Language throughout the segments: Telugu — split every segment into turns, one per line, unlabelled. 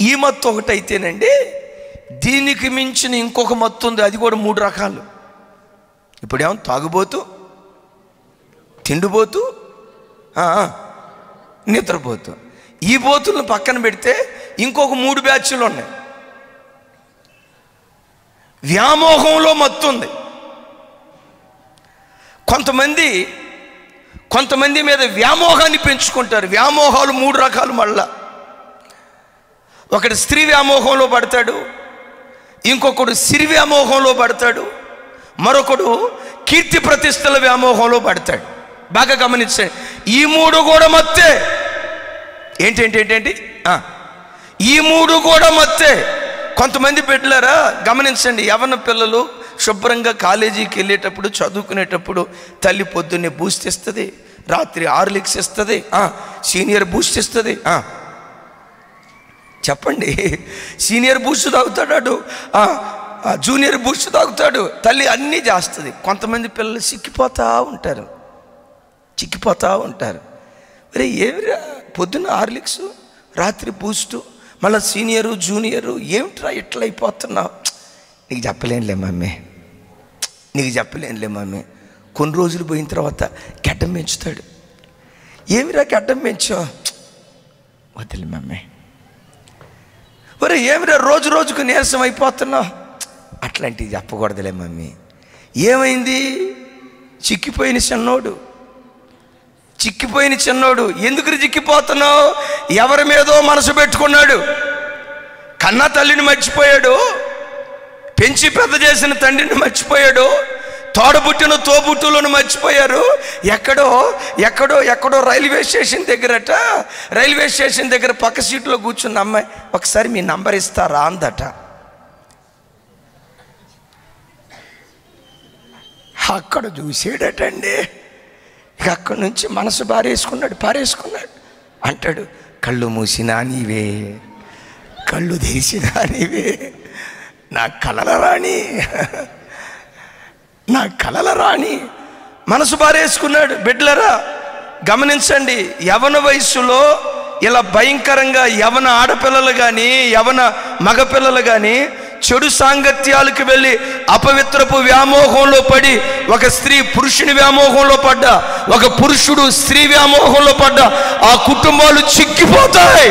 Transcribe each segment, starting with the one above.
ఈ మత్తు ఒకటైతేనండి దీనికి మించిన ఇంకొక మత్తు ఉంది అది కూడా మూడు రకాలు ఇప్పుడేమో తాగుబోతూ తిండిపోతూ ఆ, ఆ, నిద్రపోతూ ఈ బోతులను పక్కన పెడితే ఇంకొక మూడు బ్యాచ్లు ఉన్నాయి వ్యామోహంలో మత్తు ఉంది కొంతమంది కొంతమంది మీద వ్యామోహాన్ని పెంచుకుంటారు వ్యామోహాలు మూడు రకాలు మళ్ళా ఒకడు స్త్రీ వ్యామోహంలో పడతాడు ఇంకొకడు సిరి వ్యామోహంలో పడతాడు మరొకడు కీర్తి ప్రతిష్టల వ్యామోహంలో పడతాడు బాగా గమనించండి ఈ మూడు కూడా మత్తే ఏంటి ఏంటి ఏంటి ఏంటి ఆ, ఈ మూడు కూడా మత్తే కొంతమంది బిడ్డలారా గమనించండి యవన పిల్లలు శుభ్రంగా కాలేజీకి వెళ్ళేటప్పుడు చదువుకునేటప్పుడు తల్లి పొద్దున్నే బూస్ట్ ఇస్తుంది రాత్రి ఆర్లిక్స్ ఇస్తుంది ఆ, సీనియర్ బూస్ట్ ఇస్తుంది ఆ. చెప్పండి సీనియర్ బూస్ట్ తాగుతాడు ఆ, ఆ, జూనియర్ బూస్ట్ తాగుతాడు తల్లి అన్నీ చేస్తుంది కొంతమంది పిల్లలు సిక్కిపోతూ ఉంటారు చిక్కిపోతూ ఉంటారు మరి ఏమిరా పొద్దున్న హార్లిక్స్ రాత్రి బూస్టు మళ్ళీ సీనియరు జూనియరు ఏమిట్రా ఇట్లా అయిపోతున్నావు నీకు చెప్పలేనులే మమ్మీ నీకు చెప్పలేనులే మమ్మీ కొన్ని రోజులు పోయిన తర్వాత గడ్డం పెంచుతాడు ఏమిరా గడ్డం పెంచో వదిలే మమ్మీ ఒరే ఏమిరా రోజు రోజుకు నీరసం అయిపోతున్నావు అట్లాంటివి చెప్పకూడదులే మమ్మీ ఏమైంది చిక్కిపోయిన చిన్నోడు చిక్కిపోయిన చిన్నోడు ఎందుకు చిక్కిపోతున్నావు ఎవరి మీదో మనసు పెట్టుకున్నాడు కన్నా తల్లిని మర్చిపోయాడు పెంచి పెద్ద చేసిన తండ్రిని మర్చిపోయాడు తోడబుట్టిన తోబుట్టులను మర్చిపోయారు ఎక్కడో ఎక్కడో ఎక్కడో రైల్వే స్టేషన్ దగ్గరట రైల్వే స్టేషన్ దగ్గర పక్క సీట్లో కూర్చున్న అమ్మాయి ఒకసారి మీ నంబర్ ఇస్తారా అందట అక్కడ చూసాడటండి ఇక అక్కడి నుంచి మనసు పారేసుకున్నాడు పారేసుకున్నాడు అంటాడు కళ్ళు మూసినా నీవే కళ్ళు తెరిసినా నీవే నా కలల రాణి నా కలల రాణి మనసు పారేసుకున్నాడు బిడ్లరా గమనించండి యవన వయస్సులో ఇలా భయంకరంగా యవన ఆడపిల్లలు కానీ యవన మగపిల్లలు కానీ చెడు సాంగత్యాలకు వెళ్ళి అపవిత్రపు వ్యామోహంలో పడి ఒక స్త్రీ పురుషుని వ్యామోహంలో పడ్డా ఒక పురుషుడు స్త్రీ వ్యామోహంలో పడ్డా ఆ కుటుంబాలు చిక్కిపోతాయి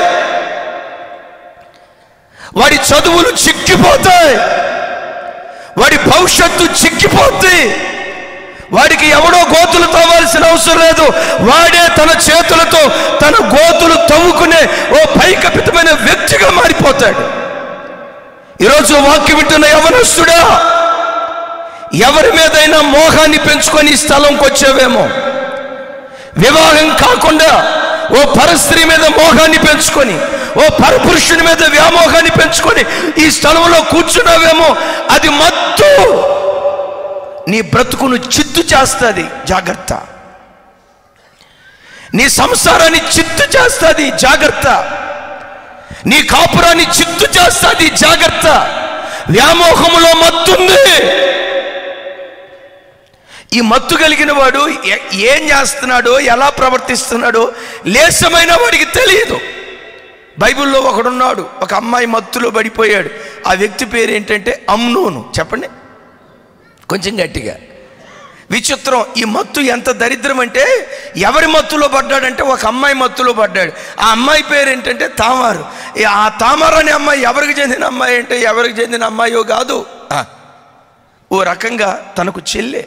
వాడి చదువులు చిక్కిపోతాయి వాడి భవిష్యత్తు చిక్కిపోద్ది వాడికి ఎవడో గోతులు తవ్వాల్సిన అవసరం లేదు వాడే తన చేతులతో తన గోతులు తవ్వుకునే ఓ పైకపితమైన వ్యక్తిగా మారిపోతాడు ఈరోజు వాక్యం వింటున్న యవనస్తుడా ఎవరి మీదైనా మోహాన్ని పెంచుకొని ఈ స్థలంకి వచ్చావేమో వివాహం కాకుండా ఓ పరస్త్రీ మీద మోహాన్ని పెంచుకొని ఓ పరపురుషుని మీద వ్యామోహాన్ని పెంచుకొని ఈ స్థలంలో కూర్చున్నావేమో అది మత్తు నీ బ్రతుకును చిత్తు చేస్తుంది జాగ్రత్త నీ సంసారాన్ని చిత్తు చేస్తుంది జాగ్రత్త నీ కాపురాన్ని చిత్తు చేస్తుంది జాగ్రత్త వ్యామోహములో మత్తుంది ఈ మత్తు కలిగిన వాడు ఎ- ఏం చేస్తున్నాడో ఎలా ప్రవర్తిస్తున్నాడో లేసమైన వాడికి తెలియదు బైబిల్లో ఒకడున్నాడు ఒక అమ్మాయి మత్తులో పడిపోయాడు ఆ వ్యక్తి పేరు ఏంటంటే అమ్నోను చెప్పండి కొంచెం గట్టిగా విచిత్రం ఈ మత్తు ఎంత దరిద్రం అంటే ఎవరి మత్తులో పడ్డాడంటే ఒక అమ్మాయి మత్తులో పడ్డాడు ఆ అమ్మాయి పేరు ఏంటంటే తామారు ఈ ఆ తామారు అనే అమ్మాయి ఎవరికి చెందిన అమ్మాయి అంటే ఎవరికి చెందిన అమ్మాయో కాదు ఆ, ఓ రకంగా తనకు చెల్లె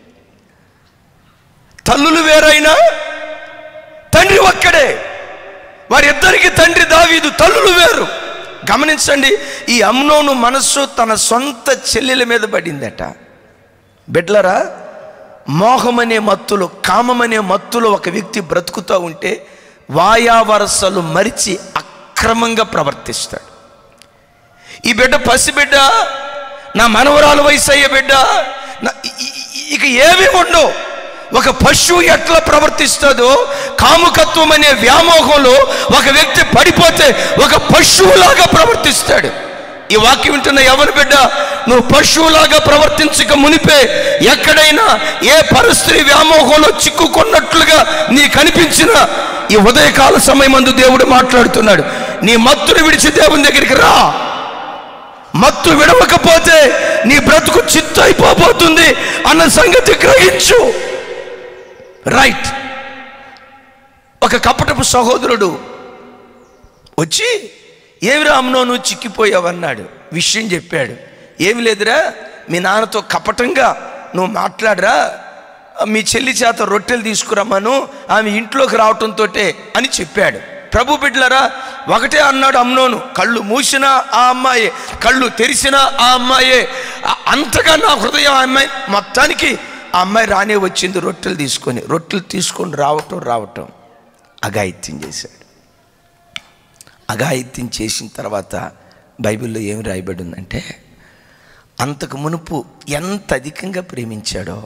తల్లులు వేరైనా తండ్రి ఒక్కడే వారిద్దరికి తండ్రి దావీదు తల్లులు వేరు గమనించండి ఈ అమ్నోను మనస్సు తన సొంత చెల్లెల మీద పడిందట బిడ్లరా మోహమనే మత్తులో కామమనే మత్తులో ఒక వ్యక్తి బ్రతుకుతూ ఉంటే వాయావరసలు మరిచి అక్రమంగా ప్రవర్తిస్తాడు ఈ బిడ్డ పసిబిడ్డ నా మనవరాలు వయసు అయ్యే బిడ్డ నా- ఇ- ఇ- ఇక ఏమి ఉండవు ఒక పశువు ఎట్లా ప్రవర్తిస్తుందో కాముకత్వం అనే వ్యామోహంలో ఒక వ్యక్తి పడిపోతే ఒక పశువులాగా ప్రవర్తిస్తాడు ఈ వాక్యం వింటున్న ఎవరు బిడ్డ నువ్వు పశువులాగా ప్రవర్తించక మునిపే ఎక్కడైనా ఏ పరిస్థితి వ్యామోహంలో చిక్కుకున్నట్లుగా నీ కనిపించిన ఈ ఉదయకాల సమయమందు దేవుడు మాట్లాడుతున్నాడు నీ మత్తును విడిచి దేవుని దగ్గరికి రా మత్తు విడవకపోతే నీ బ్రతుకు చిత్తు అయిపోబోతుంది అన్న సంగతి గ్రహించు రైట్ ఒక కపటపు సహోదరుడు వచ్చి ఏమి రామ్నో నువ్వు చిక్కిపోయావన్నాడు విషయం చెప్పాడు ఏమి లేదురా మీ నాన్నతో కపటంగా నువ్వు మాట్లాడరా మీ చెల్లి చేత రొట్టెలు తీసుకురమ్మను ఆమె ఇంట్లోకి రావటంతో అని చెప్పాడు ప్రభు బిడ్డలరా ఒకటే అన్నాడు అమ్నోను కళ్ళు మూసినా ఆ అమ్మాయే కళ్ళు తెరిచినా ఆ అమ్మాయే ఆ- అంతగా నా హృదయం ఆ అమ్మాయి మొత్తానికి ఆ అమ్మాయి రానే వచ్చింది రొట్టెలు తీసుకొని రొట్టెలు తీసుకొని రావటం రావటం అఘాయిత్యం చేశాడు అఘాయిత్యం చేసిన తర్వాత బైబిల్లో ఏమి రాయబడి ఉందంటే అంతకు మునుపు ఎంత అధికంగా ప్రేమించాడో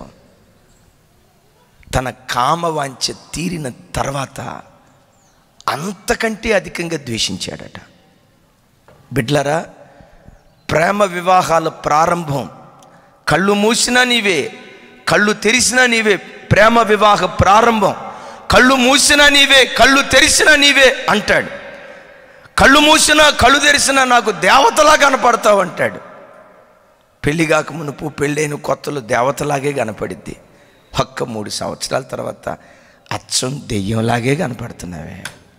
తన కామవాంఛ తీరిన తర్వాత అంతకంటే అధికంగా ద్వేషించాడట బిడ్లరా ప్రేమ వివాహాల ప్రారంభం కళ్ళు మూసినా నీవే కళ్ళు తెరిసినా నీవే ప్రేమ వివాహ ప్రారంభం కళ్ళు మూసినా నీవే కళ్ళు తెరిసినా నీవే అంటాడు కళ్ళు మూసినా కళ్ళు తెరిసినా నాకు దేవతలా కనపడతావు అంటాడు పెళ్లి కాక మునుపు పెళ్ళైన కొత్తలు దేవతలాగే కనపడిద్ది ఒక్క మూడు సంవత్సరాల తర్వాత అచ్చం దెయ్యంలాగే కనపడుతున్నావే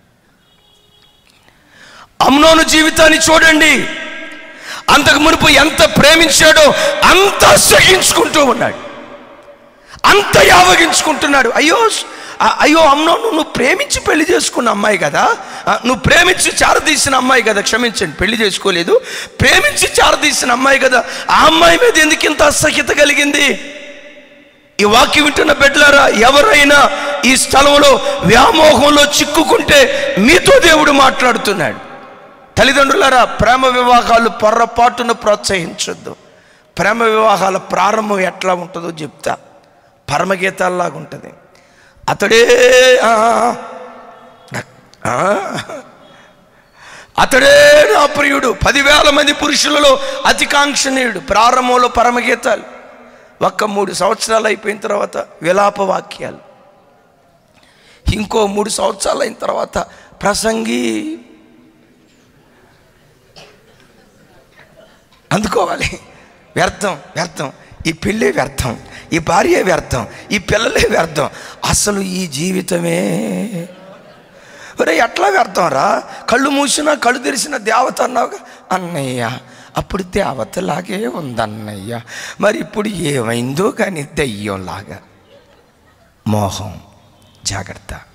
అమ్నోను జీవితాన్ని చూడండి అంతకు మునుపు ఎంత ప్రేమించాడో అంత సహించుకుంటూ ఉన్నాడు అంత యావగించుకుంటున్నాడు అయ్యో ఆ- అయ్యో అమ్మనో నువ్వు ప్రేమించి పెళ్లి చేసుకున్న అమ్మాయి కదా ఆ, నువ్వు ప్రేమించి చారదీసిన అమ్మాయి కదా క్షమించండి పెళ్లి చేసుకోలేదు ప్రేమించి చారదీసిన అమ్మాయి కదా ఆ అమ్మాయి మీద ఎందుకు ఇంత అసహ్యత కలిగింది ఈ వాక్యం వింటున్న బిడ్డలారా ఎవరైనా ఈ స్థలంలో వ్యామోహంలో చిక్కుకుంటే మీతో దేవుడు మాట్లాడుతున్నాడు తల్లిదండ్రులారా ప్రేమ వివాహాలు పొర్రపాటును ప్రోత్సహించొద్దు ప్రేమ వివాహాల ప్రారంభం ఎట్లా ఉంటుందో చెప్తా పరమగీతాల్లాగా ఉంటుంది అతడే ఆ, ఆ, అతడే నా ప్రియుడు పదివేల మంది పురుషులలో అతికాంక్షణీయుడు ప్రారంభంలో పరమగీతాలు ఒక్క మూడు సంవత్సరాలు అయిపోయిన తర్వాత విలాప వాక్యాలు ఇంకో మూడు సంవత్సరాలు అయిన తర్వాత ప్రసంగి అందుకోవాలి వ్యర్థం వ్యర్థం ఈ పెళ్ళే వ్యర్థం ఈ భార్య వ్యర్థం ఈ పిల్లలే వ్యర్థం అసలు ఈ జీవితమే ఒరే ఎట్లా వ్యర్థం రా కళ్ళు మూసినా కళ్ళు తెరిసిన దేవత అన్నావుగా అన్నయ్య అప్పుడు దేవతలాగే ఉందన్నయ్య మరి ఇప్పుడు ఏమైందో కానీ దెయ్యంలాగా మోహం జాగ్రత్త